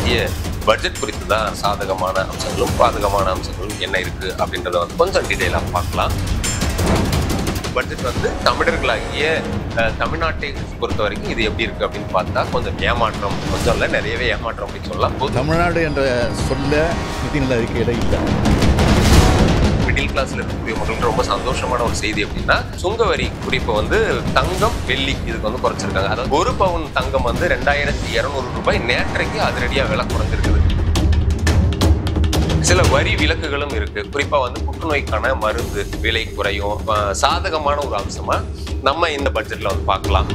மத்திய பட்ஜெட் குறித்து தான் சாதகமான அம்சங்களும் பாதகமான அம்சங்களும் என்ன இருக்கு அப்படின்றத வந்து கொஞ்சம் டீட்டெயிலாக பார்க்கலாம் பட்ஜெட் வந்து தமிழர்களாகிய அஹ், தமிழ்நாட்டை பொறுத்த வரைக்கும் இது எப்படி இருக்கு அப்படின்னு பார்த்தா கொஞ்சம் ஏமாற்றம் கொஞ்சம் இல்லை நிறையவே ஏமாற்றம் அப்படின்னு சொல்லலாம் பொது தமிழ்நாடு என்ற சொல்ல நிதிநிலை அறிக்கையில் இல்லை மிடில் கிளாஸ்ல இருக்கக்கூடிய மக்களுக்கு ரொம்ப சந்தோஷமான ஒரு செய்தி அப்படின்னா சுங்க வரி குறிப்பை வந்து தங்கம் வெள்ளி இதுக்கு வந்து குறைச்சிருக்காங்க அதாவது ஒரு பவுன் தங்கம் வந்து ரெண்டாயிரத்தி இருநூறு ரூபாய் நேற்றைக்கு அதிரடியா விலை குறைஞ்சிருக்குது சில வரி விலக்குகளும் இருக்கு குறிப்பா வந்து புற்றுநோய்க்கான மருந்து விலை குறையும் அஹ் சாதகமான ஒரு அம்சமா நம்ம இந்த பட்ஜெட்ல வந்து பார்க்கலாம்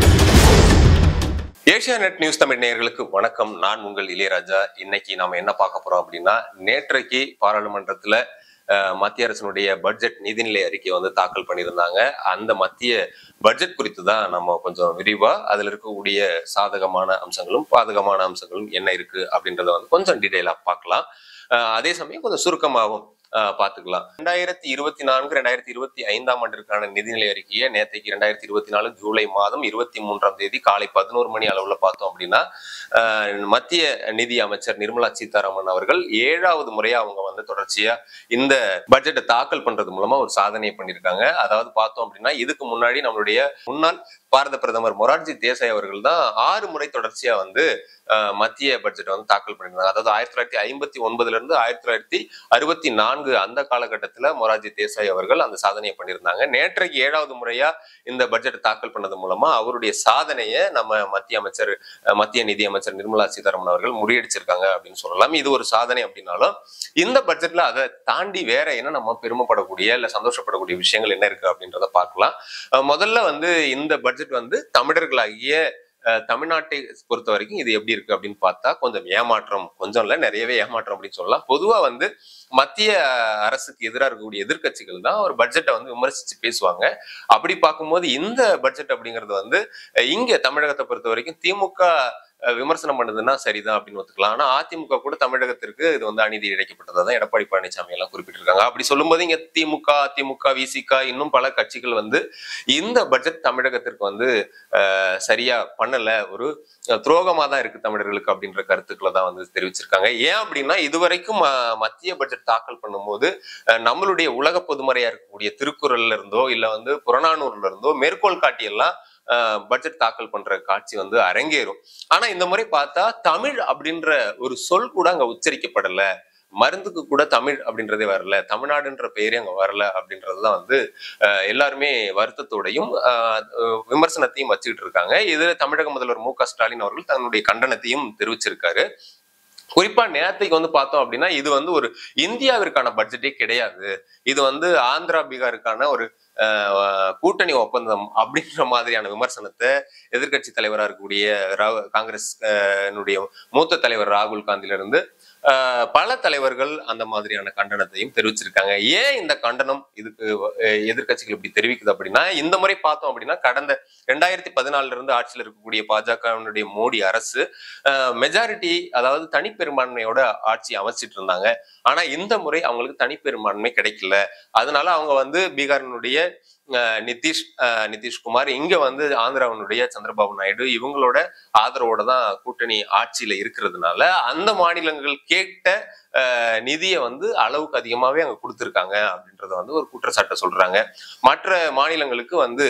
ஏஷியா நெட் நியூஸ் தமிழ் நேயர்களுக்கு வணக்கம் நான் உங்கள் இளையராஜா இன்னைக்கு நாம என்ன பார்க்க போறோம் அப்படின்னா நேற்றைக்கு பாராளுமன்றத்துல அஹ், மத்திய அரசினுடைய பட்ஜெட் நிதிநிலை அறிக்கை வந்து தாக்கல் பண்ணியிருந்தாங்க அந்த மத்திய பட்ஜெட் குறித்து தான் நம்ம கொஞ்சம் விரிவா அதுல இருக்கக்கூடிய சாதகமான அம்சங்களும் பாதகமான அம்சங்களும் என்ன இருக்கு அப்படின்றத வந்து கொஞ்சம் டீட்டெயிலா பார்க்கலாம் அஹ், அதே சமயம் கொஞ்சம் சுருக்கமாகவும் அஹ், பார்த்துக்கலாம் ரெண்டாயிரத்தி இருபத்தி நான்கு ரெண்டாயிரத்தி இருபத்தி ஐந்தாம் ஆண்டிற்கான நிதிநிலை அறிக்கையை நேற்றைக்கு ரெண்டாயிரத்தி இருபத்தி நாலு ஜூலை மாதம் இருபத்தி மூன்றாம் தேதி காலை பதினோரு மணி அளவுல பார்த்தோம் அப்படின்னா அஹ், மத்திய நிதி அமைச்சர் நிர்மலா சீதாராமன் அவர்கள் ஏழாவது முறையா அவங்க வந்து தொடர்ச்சியா இந்த பட்ஜெட்டை தாக்கல் பண்றது மூலமா ஒரு சாதனையை பண்ணியிருக்காங்க அதாவது பார்த்தோம் அப்படின்னா இதுக்கு முன்னாடி நம்மளுடைய முன்னாள் பாரத பிரதமர் மொரார்ஜி தேசாய் அவர்கள் தான் ஆறு முறை தொடர்ச்சியா வந்து அஹ், மத்திய பட்ஜெட் வந்து தாக்கல் பண்ணியிருந்தாங்க அதாவது ஆயிரத்தி தொள்ளாயிரத்தி ஐம்பத்தி ஒன்பதுல இருந்து ஆயிரத்தி தொள்ளாயிரத்தி அறுபத்தி நான்கு அந்த காலகட்டத்துல மொரார்ஜி தேசாய் அவர்கள் அந்த சாதனையை பண்ணியிருந்தாங்க நேற்றைக்கு ஏழாவது முறையா இந்த பட்ஜெட் தாக்கல் பண்ணது மூலமா அவருடைய சாதனையை நம்ம மத்திய அமைச்சர் அஹ், மத்திய நிதி அமைச்சர் நிர்மலா சீதாராமன் அவர்கள் முறியடிச்சிருக்காங்க அப்படின்னு சொல்லலாம் இது ஒரு சாதனை அப்படின்னாலும் இந்த பட்ஜெட்ல அதை தாண்டி வேற என்ன நம்ம பெருமைப்படக்கூடிய இல்ல சந்தோஷப்படக்கூடிய விஷயங்கள் என்ன இருக்கு அப்படின்றத பார்க்கலாம் அஹ், முதல்ல வந்து இந்த பட்ஜெட் வந்து தமிழர்களாகிய அஹ், தமிழ்நாட்டை பொறுத்த வரைக்கும் இது எப்படி இருக்கு அப்படின்னு பார்த்தா கொஞ்சம் ஏமாற்றம் கொஞ்சம் இல்ல நிறையவே ஏமாற்றம் அப்படின்னு சொல்லலாம் பொதுவா வந்து மத்திய அரசுக்கு எதிராக இருக்கக்கூடிய எதிர்க்கட்சிகள் தான் ஒரு பட்ஜெட்டை வந்து விமர்சிச்சு பேசுவாங்க அப்படி பார்க்கும்போது இந்த பட்ஜெட் அப்படிங்கிறது வந்து அஹ், இங்க தமிழகத்தை பொறுத்த வரைக்கும் திமுக அஹ், விமர்சனம் பண்ணுதுன்னா சரிதான் அப்படின்னு ஒத்துக்கலாம் ஆனா அதிமுக கூட தமிழகத்திற்கு இது வந்து அநீதி இழைக்கப்பட்டதா தான் எடப்பாடி பழனிசாமி எல்லாம் குறிப்பிட்டிருக்காங்க அப்படி சொல்லும்போது இங்க திமுக அதிமுக விசிக இன்னும் பல கட்சிகள் வந்து இந்த பட்ஜெட் தமிழகத்திற்கு வந்து அஹ், சரியா பண்ணல ஒரு அஹ், துரோகமா தான் இருக்கு தமிழர்களுக்கு அப்படின்ற கருத்துக்களை தான் வந்து தெரிவிச்சிருக்காங்க ஏன் அப்படின்னா இதுவரைக்கும் அஹ், மத்திய பட்ஜெட் தாக்கல் பண்ணும்போது அஹ், நம்மளுடைய உலக பொதுமறையா இருக்கக்கூடிய திருக்குறள்ல இருந்தோ இல்ல வந்து புறநானூர்ல இருந்தோ மேற்கோள் காட்டியெல்லாம் அஹ், பட்ஜெட் தாக்கல் பண்ற காட்சி வந்து அரங்கேறும் ஆனா இந்த முறை பார்த்தா தமிழ் அப்படின்ற ஒரு சொல் கூட அங்க உச்சரிக்கப்படல மருந்துக்கு கூட தமிழ் அப்படின்றதே வரல தமிழ்நாடுன்ற பெயரே அங்க வரல அப்படின்றதுதான் வந்து அஹ், எல்லாருமே வருத்தத்தோடையும் அஹ், அஹ், விமர்சனத்தையும் வச்சுக்கிட்டு இருக்காங்க இதுல தமிழக முதல்வர் மு க ஸ்டாலின் அவர்கள் தன்னுடைய கண்டனத்தையும் தெரிவிச்சிருக்காரு குறிப்பா நேரத்தைக்கு வந்து பார்த்தோம் அப்படின்னா இது வந்து ஒரு இந்தியாவிற்கான பட்ஜெட்டே கிடையாது இது வந்து ஆந்திரா பீகாருக்கான ஒரு அஹ், கூட்டணி ஒப்பந்தம் அப்படின்ற மாதிரியான விமர்சனத்தை எதிர்க்கட்சி தலைவராக இருக்கக்கூடிய ராகு காங்கிரஸ் அஹ், னுடைய மூத்த தலைவர் ராகுல் காந்தில இருந்து அஹ், பல தலைவர்கள் அந்த மாதிரியான கண்டனத்தையும் தெரிவிச்சிருக்காங்க ஏன் இந்த கண்டனம் இதுக்கு அஹ், எதிர்க்கட்சிகள் இப்படி தெரிவிக்குது அப்படின்னா இந்த முறை பார்த்தோம் அப்படின்னா கடந்த ரெண்டாயிரத்தி பதினாலுல இருந்து ஆட்சியில் இருக்கக்கூடிய பாஜகவினுடைய மோடி அரசு மெஜாரிட்டி அதாவது தனிப்பெரும்பான்மையோட ஆட்சி அமைச்சிட்டு இருந்தாங்க ஆனா இந்த முறை அவங்களுக்கு தனிப்பெரும்பான்மை கிடைக்கல அதனால அவங்க வந்து பீகாரினுடைய அஹ், நிதிஷ் அஹ், நிதிஷ்குமார் இங்க வந்து ஆந்திராவினுடைய சந்திரபாபு நாயுடு இவங்களோட ஆதரவோட தான் கூட்டணி ஆட்சியில இருக்கிறதுனால அந்த மாநிலங்கள் கேட்ட அஹ், நிதியை வந்து அளவுக்கு அதிகமாவே அங்க கொடுத்துருக்காங்க அப்படின்றத வந்து ஒரு குற்றச்சாட்டை சொல்றாங்க மற்ற மாநிலங்களுக்கு வந்து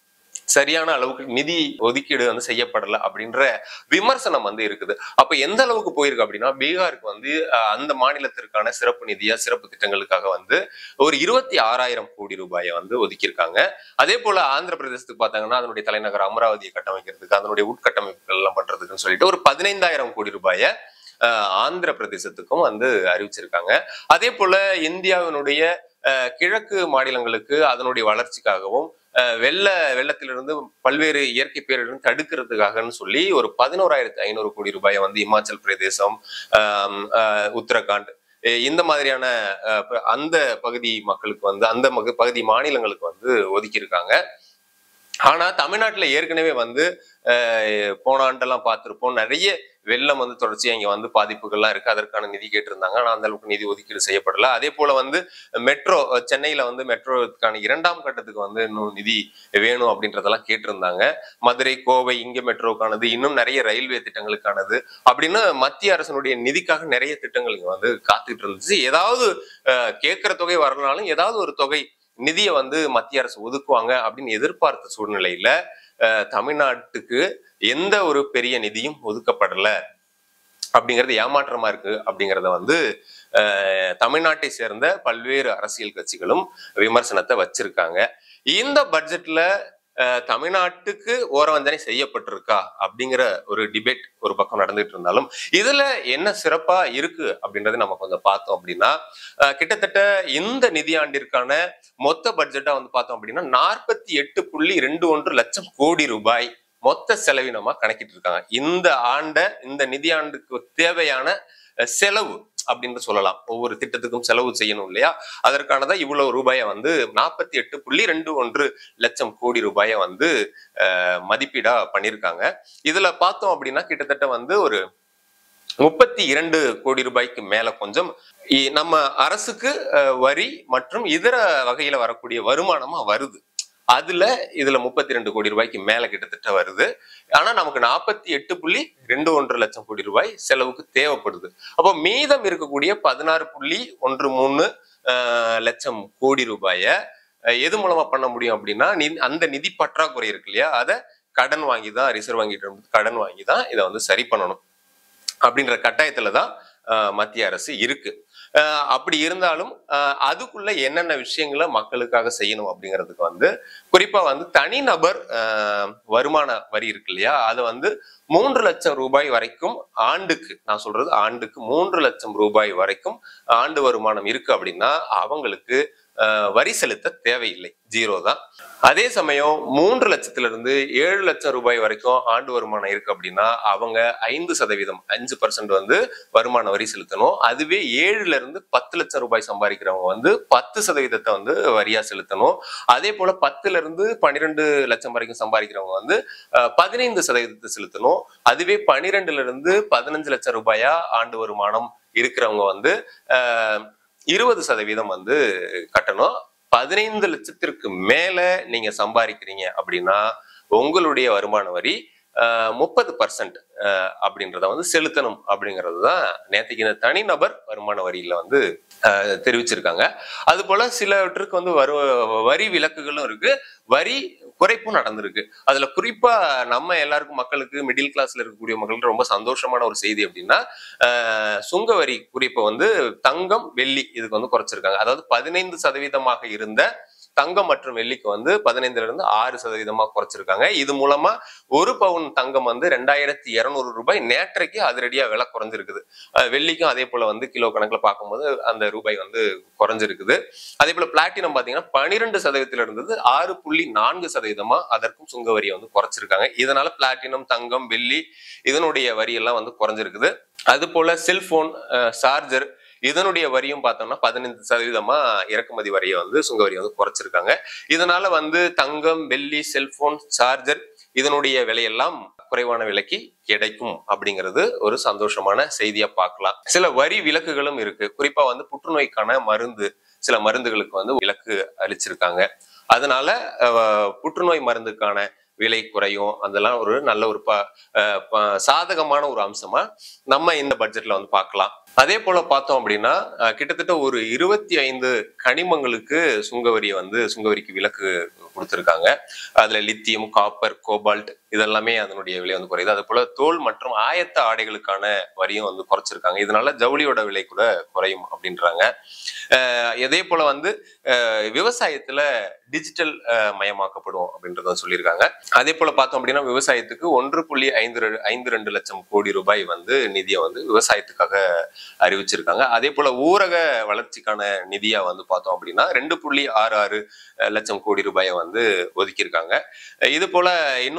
சரியான அளவுக்கு நிதி ஒதுக்கீடு வந்து செய்யப்படல அப்படின்ற விமர்சனம் வந்து இருக்குது அப்ப எந்த அளவுக்கு போயிருக்கு அப்படின்னா பீகாருக்கு வந்து அஹ், அந்த மாநிலத்திற்கான சிறப்பு நிதியா சிறப்பு திட்டங்களுக்காக வந்து ஒரு இருபத்தி ஆறாயிரம் கோடி ரூபாயை வந்து ஒதுக்கியிருக்காங்க அதே போல ஆந்திர பிரதேசத்துக்கு பார்த்தாங்கன்னா அதனுடைய தலைநகர் அமராவதியை கட்டமைக்கிறதுக்கு அதனுடைய உட்கட்டமைப்புகள் எல்லாம் பண்றதுக்குன்னு சொல்லிட்டு ஒரு பதினைந்தாயிரம் கோடி ரூபாயை அஹ், ஆந்திர பிரதேசத்துக்கும் வந்து அறிவிச்சிருக்காங்க அதே போல இந்தியாவினுடைய அஹ், கிழக்கு மாநிலங்களுக்கு அதனுடைய வளர்ச்சிக்காகவும் அஹ், வெள்ள வெள்ளத்திலிருந்து பல்வேறு இயற்கை பேரிடரும் தடுக்கிறதுக்காகன்னு சொல்லி ஒரு பதினோராயிரத்தி ஐநூறு கோடி ரூபாயை வந்து இமாச்சல் பிரதேசம் ஆம், அஹ், உத்தரகாண்ட் அஹ் இந்த மாதிரியான அஹ், ப- அந்த பகுதி மக்களுக்கு வந்து அந்த மக- பகுதி மாநிலங்களுக்கு வந்து ஒதுக்கியிருக்காங்க ஆனா தமிழ்நாட்டுல ஏற்கனவே வந்து அஹ், போன ஆண்டெல்லாம் பார்த்திருப்போம் நிறைய வெள்ளம் வந்து தொடர்ச்சியா இங்க வந்து பாதிப்புகள்லாம் இருக்கு அதற்கான நிதி கேட்டிருந்தாங்க ஆனா அந்த அளவுக்கு நிதி ஒதுக்கீடு செய்யப்படல அதே போல வந்து மெட்ரோ சென்னையில வந்து மெட்ரோக்கான இரண்டாம் கட்டத்துக்கு வந்து இன்னும் நிதி வேணும் அப்படின்றதெல்லாம் கேட்டிருந்தாங்க மதுரை கோவை இங்க மெட்ரோக்கானது இன்னும் நிறைய ரயில்வே திட்டங்களுக்கானது அப்படின்னு மத்திய அரசனுடைய நிதிக்காக நிறைய திட்டங்கள் இங்க வந்து காத்துட்டு இருந்துச்சு ஏதாவது அஹ், கேட்கிற தொகை வரலனாலும் ஏதாவது ஒரு தொகை நிதியை வந்து மத்திய அரசு ஒதுக்குவாங்க அப்படின்னு எதிர்பார்த்த சூழ்நிலையில அஹ், தமிழ்நாட்டுக்கு எந்த ஒரு பெரிய நிதியும் ஒதுக்கப்படல அப்படிங்கிறது ஏமாற்றமா இருக்கு அப்படிங்கிறத வந்து அஹ், தமிழ்நாட்டை சேர்ந்த பல்வேறு அரசியல் கட்சிகளும் விமர்சனத்தை வச்சிருக்காங்க இந்த பட்ஜெட்ல அஹ், தமிழ்நாட்டுக்கு ஓரவஞ்சனை செய்யப்பட்டிருக்கா அப்படிங்கிற ஒரு டிபேட் ஒரு பக்கம் நடந்துட்டு இருந்தாலும் இதுல என்ன சிறப்பா இருக்கு அப்படின்றத நம்ம கொஞ்சம் பார்த்தோம் அப்படின்னா அஹ், கிட்டத்தட்ட இந்த நிதியாண்டிற்கான மொத்த பட்ஜெட்டா வந்து பார்த்தோம் அப்படின்னா நாற்பத்தி எட்டு புள்ளி ரெண்டு ஒன்று லட்சம் கோடி ரூபாய் மொத்த செலவினமா கணக்கிட்டு இருக்காங்க இந்த ஆண்ட இந்த நிதியாண்டுக்கு தேவையான அஹ், செலவு அப்படின்னு சொல்லலாம் ஒவ்வொரு திட்டத்துக்கும் செலவு செய்யணும் இல்லையா அதற்கானதா இவ்வளவு ரூபாயை வந்து நாற்பத்தி எட்டு புள்ளி ரெண்டு ஒன்று லட்சம் கோடி ரூபாயை வந்து அஹ், மதிப்பீடா பண்ணியிருக்காங்க இதுல பார்த்தோம் அப்படின்னா கிட்டத்தட்ட வந்து ஒரு முப்பத்தி இரண்டு கோடி ரூபாய்க்கு மேல கொஞ்சம் இ- நம்ம அரசுக்கு அஹ், வரி மற்றும் இதர வகையில வரக்கூடிய வருமானமா வருது அதுல இதுல முப்பத்தி ரெண்டு கோடி ரூபாய்க்கு மேல கிட்டத்தட்ட வருது ஆனா நமக்கு நாற்பத்தி எட்டு புள்ளி ரெண்டு ஒன்று லட்சம் கோடி ரூபாய் செலவுக்கு தேவைப்படுது அப்போ மீதம் இருக்கக்கூடிய பதினாறு புள்ளி ஒன்று மூணு அஹ், லட்சம் கோடி ரூபாய அஹ், எது மூலமா பண்ண முடியும் அப்படின்னா நி- அந்த நிதி பற்றாக்குறை இருக்கு இல்லையா அதை கடன் வாங்கி தான் ரிசர்வ் வங்கிட்டு இருந்து கடன் வாங்கி தான் இதை வந்து சரி பண்ணணும் அப்படின்ற கட்டாயத்துல தான் அஹ், மத்திய அரசு இருக்கு அஹ், அப்படி இருந்தாலும் அஹ், அதுக்குள்ள என்னென்ன விஷயங்களை மக்களுக்காக செய்யணும் அப்படிங்கிறதுக்கு வந்து குறிப்பா வந்து தனிநபர் அஹ், வருமான வரி இருக்கு இல்லையா அதை வந்து மூன்று லட்சம் ரூபாய் வரைக்கும் ஆண்டுக்கு நான் சொல்றது ஆண்டுக்கு மூன்று லட்சம் ரூபாய் வரைக்கும் ஆண்டு வருமானம் இருக்கு அப்படின்னா அவங்களுக்கு அஹ், வரி செலுத்த தேவையில்லை ஜீரோ தான் அதே சமயம் மூன்று லட்சத்துல இருந்து ஏழு லட்சம் ரூபாய் வரைக்கும் ஆண்டு வருமானம் இருக்கு அப்படின்னா அவங்க ஐந்து சதவீதம் அஞ்சு பர்சன்ட் வந்து வருமான வரி செலுத்தணும் அதுவே ஏழுல இருந்து பத்து லட்சம் ரூபாய் சம்பாதிக்கிறவங்க வந்து பத்து சதவீதத்தை வந்து வரியா செலுத்தணும் அதே போல பத்துல இருந்து பன்னிரெண்டு லட்சம் வரைக்கும் சம்பாதிக்கிறவங்க வந்து அஹ், பதினைந்து சதவீதத்தை செலுத்தணும் அதுவே பன்னிரெண்டுல இருந்து பதினஞ்சு லட்சம் ரூபாயா ஆண்டு வருமானம் இருக்கிறவங்க வந்து அஹ், இருபது சதவீதம் வந்து கட்டணும் பதினைந்து லட்சத்திற்கு மேல நீங்க சம்பாதிக்கிறீங்க அப்படின்னா உங்களுடைய வருமான வரி முப்பது பர்சன்ட் அப்படின்றத வந்து செலுத்தணும் அப்படிங்கிறது தான் நேற்றுக்கு இந்த தனிநபர் வருமான வரியில வந்து அஹ், தெரிவிச்சிருக்காங்க அது போல சிலவற்றுக்கு வந்து வரு வரி விலக்குகளும் இருக்கு வரி குறைப்பும் நடந்திருக்கு அதுல குறிப்பா நம்ம எல்லாருக்கும் மக்களுக்கு மிடில் கிளாஸ்ல இருக்கக்கூடிய மக்களுக்கு ரொம்ப சந்தோஷமான ஒரு செய்தி அப்படின்னா அஹ், சுங்க வரி குறிப்பை வந்து தங்கம் வெள்ளி இதுக்கு வந்து குறைச்சிருக்காங்க அதாவது பதினைந்து சதவீதமாக இருந்த தங்கம் மற்றும் வெள்ளிக்கு வந்து பதினைந்துல இருந்து ஆறு சதவீதமா குறைச்சிருக்காங்க இது மூலமா ஒரு பவுன் தங்கம் வந்து ரெண்டாயிரத்தி இருநூறு ரூபாய் நேற்றைக்கு அதிரடியா விலை குறைஞ்சிருக்குது அஹ் வெள்ளிக்கும் அதே போல வந்து கிலோ கணக்குல பார்க்கும்போது அந்த ரூபாய் வந்து குறைஞ்சிருக்குது அதே போல பிளாட்டினம் பாத்தீங்கன்னா பனிரெண்டு சதவீதத்துல இருந்தது ஆறு புள்ளி நான்கு சதவீதமா அதற்கும் சுங்க வரியை வந்து குறைச்சிருக்காங்க இதனால பிளாட்டினம் தங்கம் வெள்ளி இதனுடைய வரி எல்லாம் வந்து குறைஞ்சிருக்குது அது போல செல்போன் சார்ஜர் இதனுடைய வரியும் பார்த்தோம்னா பதினைந்து சதவீதமா இறக்குமதி வரியை வந்து சுங்க வரியை வந்து குறைச்சிருக்காங்க இதனால வந்து தங்கம் வெள்ளி செல்போன் சார்ஜர் இதனுடைய விலையெல்லாம் குறைவான விலைக்கு கிடைக்கும் அப்படிங்கிறது ஒரு சந்தோஷமான செய்தியா பார்க்கலாம் சில வரி விலக்குகளும் இருக்கு குறிப்பா வந்து புற்றுநோய்க்கான மருந்து சில மருந்துகளுக்கு வந்து விலக்கு அளிச்சிருக்காங்க அதனால அஹ், புற்றுநோய் மருந்துக்கான விலை குறையும் அதெல்லாம் ஒரு நல்ல ஒரு ப அஹ், ப- சாதகமான ஒரு அம்சமா நம்ம இந்த பட்ஜெட்ல வந்து பார்க்கலாம் அதே போல பார்த்தோம் அப்படின்னா அஹ், கிட்டத்தட்ட ஒரு இருபத்தி ஐந்து கனிமங்களுக்கு சுங்கவரியை வந்து சுங்கவரிக்கு விலக்கு கொடுத்துருக்காங்க அதுல லித்தியம் காப்பர் கோபால்ட் இதெல்லாமே அதனுடைய விலை வந்து குறையுது அது போல தோல் மற்றும் ஆயத்த ஆடைகளுக்கான வரியும் வந்து குறைச்சிருக்காங்க இதனால ஜவுளியோட விலை கூட குறையும் அப்படின்றாங்க அஹ், இதே போல வந்து அஹ், விவசாயத்துல டிஜிட்டல் அஹ், மயமாக்கப்படும் அப்படின்றத சொல்லியிருக்காங்க அதே போல பார்த்தோம் அப்படின்னா விவசாயத்துக்கு ஒன்று புள்ளி ஐந்து ரெ- ஐந்து ரெண்டு லட்சம் கோடி ரூபாய் வந்து நிதியை வந்து விவசாயத்துக்காக அறிவிச்சிருக்காங்க அதே போல ஊரக வளர்ச்சிக்கான நிதியா வந்து பார்த்தோம் அப்படின்னா ரெண்டு புள்ளி ஆறு ஆறு அஹ், லட்சம் கோடி ரூபாயை வந்து ஒதுக்கியிருக்காங்க அஹ் இது போல இன்னும் ப-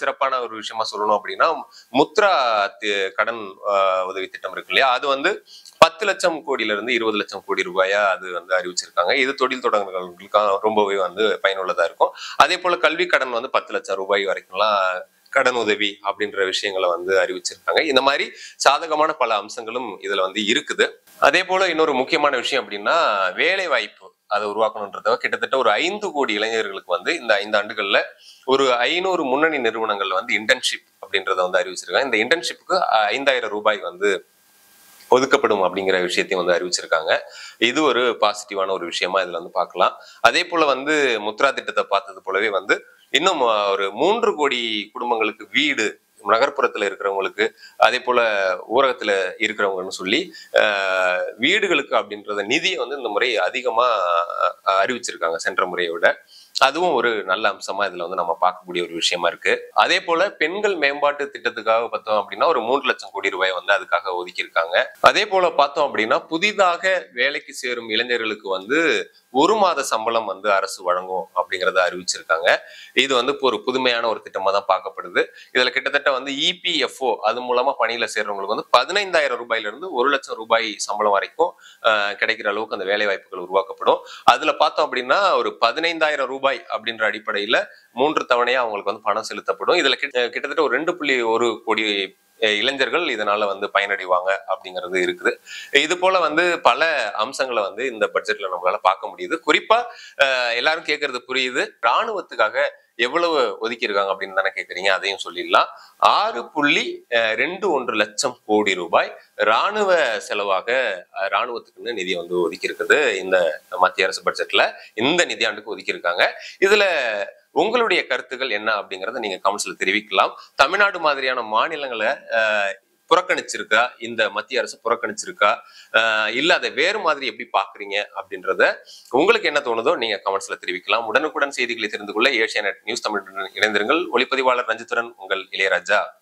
சிறப்பான ஒரு விஷயமா சொல்லணும் அப்படின்னா முத்ரா தி- கடன் ஆஹ், உதவி திட்டம் இருக்கு இல்லையா அது வந்து பத்து லட்சம் கோடியில இருந்து இருபது லட்சம் கோடி ரூபாயா அது வந்து அறிவிச்சிருக்காங்க இது தொழில் தொடங்குறவங்களுக்கு ரொம்பவே வந்து பயனுள்ளதா இருக்கும் அதே போல கல்வி கடன் வந்து பத்து லட்சம் ரூபாய் வரைக்கும்லாம் கடன் உதவி அப்படின்ற விஷயங்களை வந்து அறிவிச்சிருக்காங்க இந்த மாதிரி சாதகமான பல அம்சங்களும் இதுல வந்து இருக்குது அதே போல இன்னொரு முக்கியமான விஷயம் அப்படின்னா வேலை வாய்ப்பு அதை உருவாக்கணுன்றத கிட்டத்தட்ட ஒரு ஐந்து கோடி இளைஞர்களுக்கு வந்து இந்த ஐந்து ஆண்டுகள்ல ஒரு ஐநூறு முன்னணி நிறுவனங்கள்ல வந்து இன்டர்ன்ஷிப் அப்படின்றத வந்து அறிவிச்சிருக்காங்க இந்த இன்டர்ன்ஷிப்புக்கு ஐந்தாயிரம் ரூபாய் வந்து ஒதுக்கப்படும் அப்படிங்கிற விஷயத்தையும் வந்து அறிவிச்சிருக்காங்க இது ஒரு பாசிட்டிவான ஒரு விஷயமா இதுல வந்து பார்க்கலாம் அதே போல வந்து முத்ரா திட்டத்தை பார்த்தது போலவே வந்து இன்னும் அஹ், ஒரு மூன்று கோடி குடும்பங்களுக்கு வீடு நகர்ப்புறத்துல இருக்கிறவங்களுக்கு அதே போல ஊரகத்துல இருக்கிறவங்கன்னு சொல்லி அஹ், வீடுகளுக்கு அப்படின்றத நிதியை வந்து இந்த முறை அதிகமா அஹ், அறிவிச்சிருக்காங்க சென்ற முறையை விட அதுவும் ஒரு நல்ல அம்சமா இதுல வந்து நம்ம பார்க்கக்கூடிய ஒரு விஷயமா இருக்கு அதே போல பெண்கள் மேம்பாட்டு திட்டத்துக்காக பார்த்தோம் அப்படின்னா ஒரு மூன்று லட்சம் கோடி ரூபாய் வந்து அதுக்காக ஒதுக்கியிருக்காங்க அதே போல பார்த்தோம் அப்படின்னா புதிதாக வேலைக்கு சேரும் இளைஞர்களுக்கு வந்து ஒரு மாத சம்பளம் வந்து அரசு வழங்கும் அப்படிங்கறத அறிவிச்சிருக்காங்க இது வந்து இப்போ ஒரு புதுமையான ஒரு திட்டமா தான் பார்க்கப்படுது இதுல கிட்டத்தட்ட வந்து இபிஎஃப்ஓ அது மூலமா பணியில சேர்றவங்களுக்கு வந்து பதினைந்தாயிரம் ரூபாயில இருந்து ஒரு லட்சம் ரூபாய் சம்பளம் வரைக்கும் ஆஹ், கிடைக்கிற அளவுக்கு அந்த வேலை வாய்ப்புகள் உருவாக்கப்படும் அதுல பார்த்தோம் அப்படின்னா ஒரு பதினைந்தாயிரம் ரூபாய் அப்படின்ற அடிப்படையில மூன்று தவணையா அவங்களுக்கு வந்து பணம் செலுத்தப்படும் இதுல கிட்ட- கிட்டத்தட்ட ஒரு ரெண்டு புள்ளி ஒரு கோடி அஹ், இளைஞர்கள் இதனால வந்து பயனடைவாங்க அப்படிங்கிறது இருக்குது இது போல வந்து பல அம்சங்களை வந்து இந்த பட்ஜெட்ல நம்மளால பார்க்க முடியுது குறிப்பா அஹ், எல்லாரும் கேட்கறது புரியுது ராணுவத்துக்காக எவ்வளவு ஒதுக்கி இருக்காங்க அப்படின்னு தானே கேக்குறீங்க அதையும் சொல்லிடலாம் ஆறு புள்ளி அஹ், ரெண்டு ஒன்று லட்சம் கோடி ரூபாய் ராணுவ செலவாக அஹ், ராணுவத்துக்குன்னு நிதி வந்து ஒதுக்கி இருக்குது இந்த மத்திய அரசு பட்ஜெட்ல இந்த நிதியாண்டுக்கு ஒதுக்கி இருக்காங்க இதுல உங்களுடைய கருத்துக்கள் என்ன அப்படிங்கறத நீங்க கமெண்ட்ஸ்ல தெரிவிக்கலாம் தமிழ்நாடு மாதிரியான மாநிலங்களை அஹ், புறக்கணிச்சிருக்கா இந்த மத்திய அரசு புறக்கணிச்சிருக்கா அஹ், இல்ல அதை வேறு மாதிரி எப்படி பாக்குறீங்க அப்படின்றத உங்களுக்கு என்ன தோணுதோ நீங்க கமெண்ட்ஸ்ல தெரிவிக்கலாம் உடனுக்குடன் செய்திகளை தெரிந்து கொள்ள ஏஷியா நியூஸ் தமிழ் இணைந்திருங்கள் ஒளிப்பதிவாளர் ரஞ்சித்துடன் உங்கள் இளையராஜா